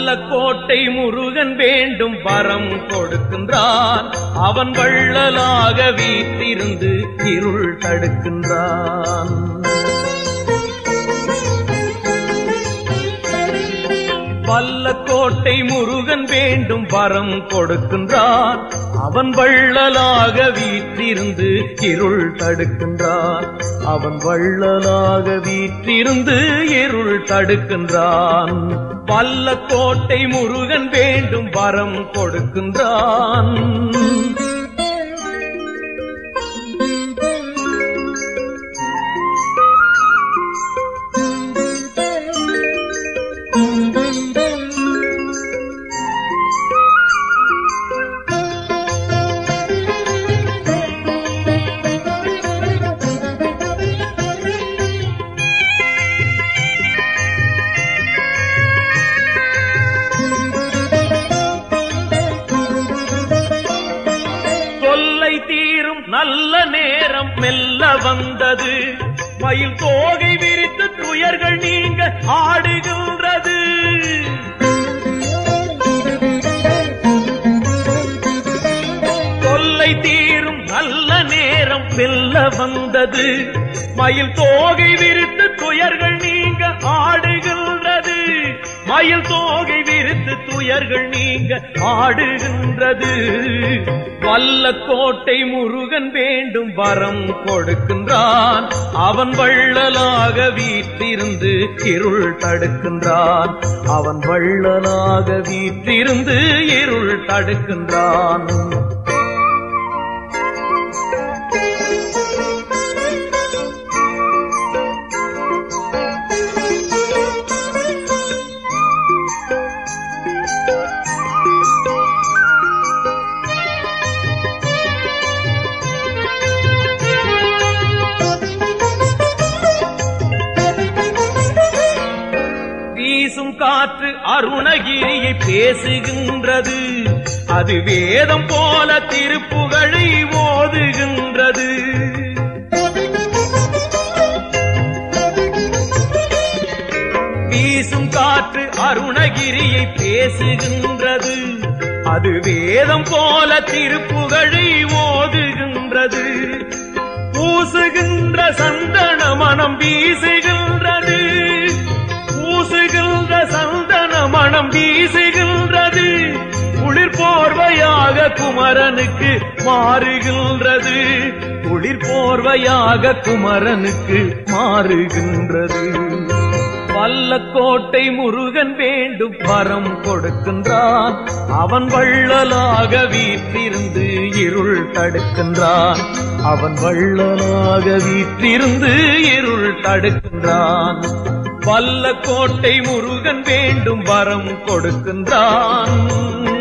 வல்ல கோட்டை முருகன் வேண்டும் வரம் கொடுக்கின்றான் அவன் வள்ளலாக வீற்றிருந்து இருள் தடுக்கின்றான் வல்ல கோட்டை முருகன் வேண்டும் வரம் கொடுக்கின்றான் அவன் வள்ளலாக வீற்றிருந்து இருள் தடுக்கின்றான் அவன் வள்ளலாக வீற்றிருந்து இருள் தடுக்கின்றான் வல்ல கோட்டை முருகன் வேண்டும் வரம் கொடுக்கின்றான் தொல்லை தீரும் நல்ல நேரம் மெல்ல வந்தது மயில் தோகை விரித்து துயர்கள் நீங்க ஆடுகின்றது தொல்லை தீரும் நல்ல நேரம் மெல்ல வந்தது மயில் தோகை விரித்து துயர்கள் நீங்க ஆடுகின்றது மயில் தோகை விரித்து துயர்கள் நீங்க ஆடுகின்றது வல்ல கோட்டை முருகன் வேண்டும் வரம் கொடுக்கின்றான் அவன் வள்ளலாக வீற்றிருந்து இருள் தடுக்கின்றான் அவன் வள்ளலாக வீற்றிருந்து இருள் தடுக்கின்றான் வீசும் காற்று அருணகிரியை பேசுகின்றது அது வேதம் போல திருப்புகழை ஓதுகின்றது வீசும் காற்று அருணகிரியை பேசுகின்றது அது வேதம் போல திருப்புகழை ஓதுகின்றது பூசுகின்ற சந்தன மனம் வீசுகின்றது பூசுகின்ற சந்தன மனம் வீசுகின்றது குளிர் போர்வையாக குமரனுக்கு மாறுகின்றது குளிர் போர்வையாக குமரனுக்கு மாறுகின்றது வல்ல கோட்டை முருகன் வேண்டும் வரம் கொடுக்கின்றான் அவன் வள்ளலாக வீற்றிருந்து இருள் தடுக்கின்றான் அவன் வள்ளலாக வீற்றிருந்து இருள் தடுக்கின்றான் வல்ல கோட்டை முருகன் வேண்டும் வரம் கொடுக்கின்றான்